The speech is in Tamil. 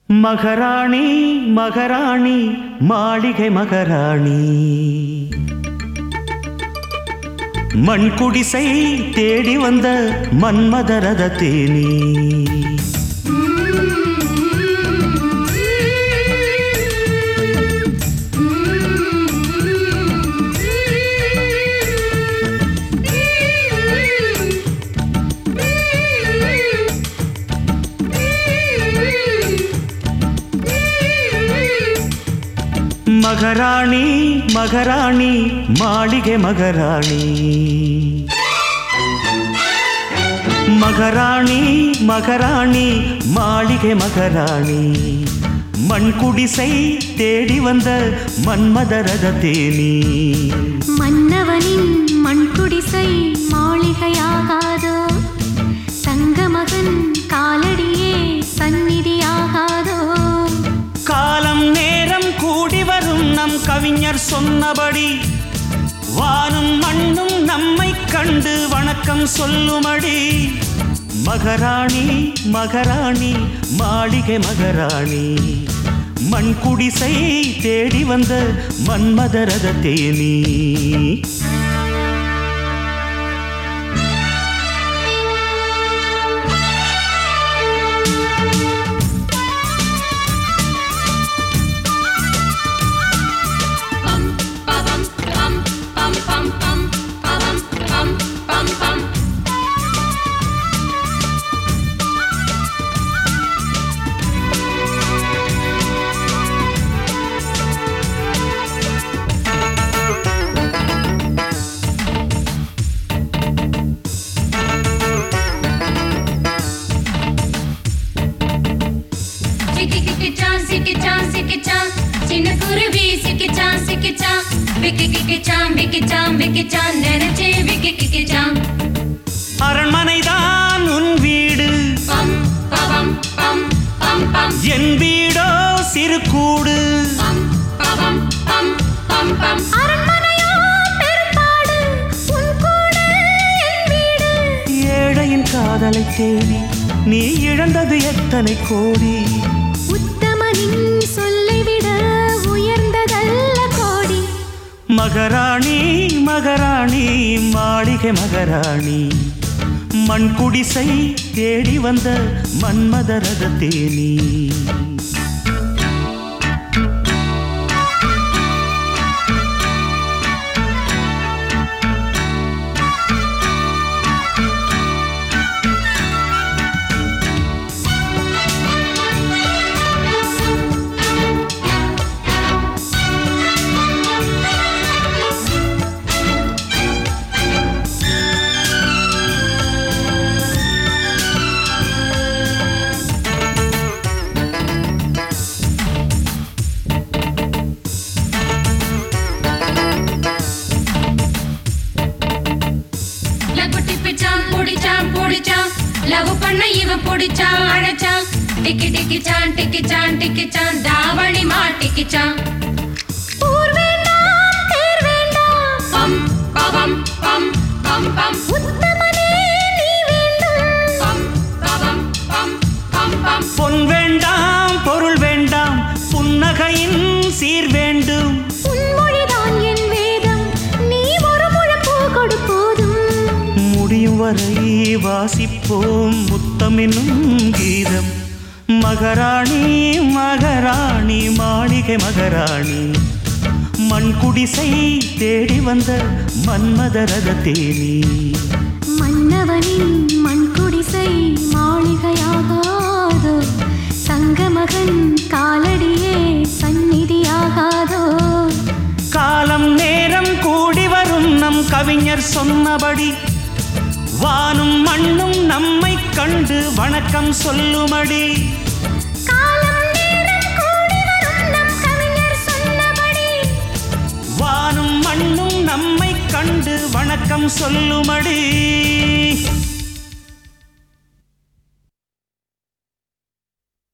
மகராணி மகராணி மாளிகை மகராணி மண் குடிசை தேடி வந்த மன்மதரத தேனி மகராணி மகராணி மாளிகை மகராணி மகராணி மகராணி மாளிகை மகராணி மண் குடிசை தேடி வந்த மன்மதரத தேனி மன்னவனின் மண்குடிசை மாளிகையாகாதோ தங்கமகன் காலடியே சந்நிதியாகாதோ காலம் நேரம் கூடி வரும் நம் கவிஞர் சொன்னபடி வானும் மண்ணும் நம்மை கண்டு வணக்கம் சொல்லுமடி மகராணி மகராணி மாளிகை மகராணி மண் குடிசை தேடி வந்த மன்மதரத தேனி சிக்கிக்கிச்சான் சிக்கிச்சான் சிக்கிச்சான் சின்ன குருவி சிக்கிச்சான் சிக்கிச்சான் விக்கி கிக்கிச்சான் விக்கிச்சான் விக்கிச்சான் நினைச்சே விக்கி கிக்கிச்சான் அரண்மனைதான் உன் வீடு பம் பவம் பம் பம் பம் என் வீடோ சிறு கூடு பம் பவம் பம் பம் பம் அரண்மனையோ பெரும்பாடு உன் கூட என் வீடு ஏழையின் காதலை தேடி நீ இழந்தது எத்தனை கோடி உத்தமனின் சொல்லை விட உயர்ந்ததல்ல கோடி மகராணி மகராணி மாளிகை மகராணி மண் குடிசை தேடி வந்த மன்மதரத தேனி லகுட்டி பிச்சான் புடிச்சான் புடிச்சான் லவ் பண்ண இவன் புடிச்சான் அழைச்சான் டிக்கி டிக்கிச்சான் டிக்கிச்சான் டிக்கிச்சான் தாவணி மாட்டிக்கிச்சான் ஊர் வேண்டாம் தேர் வேண்டாம் பம் பவம் பம் பம் பம் உத்தமனே நீ வேண்டும் பம் பவம் பம் பம் பம் பொன் வேண்டாம் பொருள் வேண்டாம் புன்னகையின் சீர் வேண்டும் உன்மொழிதான் என் வேதம் நீ ஒரு முழப்பூ கொடு போதும் முடியும் வரை வாசிப்போம் முத்தமெனும் கீதம் மகராணி மகராணி மாளிகை மகராணி மண் குடிசை தேடி வந்த மன்மதரத தேனி மன்னவனின் மண்குடிசை மாளிகையாகாதோ தங்கமகன் காலடியே சந்நிதியாகாதோ காலம் நேரம் கூடி வரும் நம் கவிஞர் சொன்னபடி வானும் மண்ணும் நம்மை கண்டு வணக்கம் சொல்லுமடி காலம் நேரம் கூடி வரும் நம் கவிஞர் சொன்னபடி வானும் மண்ணும் நம்மை கண்டு வணக்கம் சொல்லுமடி